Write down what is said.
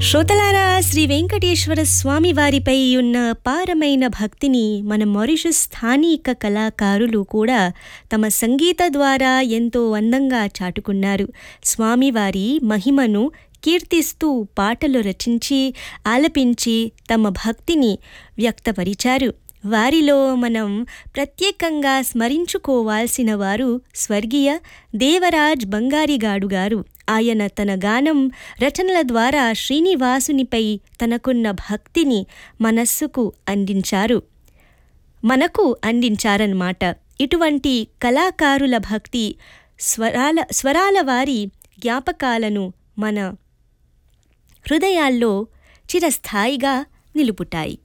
శ్రోతలారా శ్రీ వెంకటేశ్వర స్వామి వారిపై ఉన్న అపారమైన భక్తిని మన మారిషస్ స్థానిక కళాకారులు కూడా తమ సంగీత ద్వారా ఎంతో అందంగా చాటుకున్నారు స్వామివారి మహిమను కీర్తిస్తూ పాటలు రచించి ఆలపించి తమ భక్తిని వ్యక్తపరిచారు వారిలో మనం ప్రత్యేకంగా స్మరించుకోవాల్సిన వారు స్వర్గీయ దేవరాజ్ బంగారిగాడు గారు ఆయన తన గానం రచనల ద్వారా శ్రీనివాసునిపై తనకున్న భక్తిని మనస్సుకు అందించారు మనకు అందించారన్నమాట ఇటువంటి కళాకారుల భక్తి స్వరాల స్వరాల వారి జ్ఞాపకాలను మన హృదయాల్లో చిరస్థాయిగా నిలుపుతాయి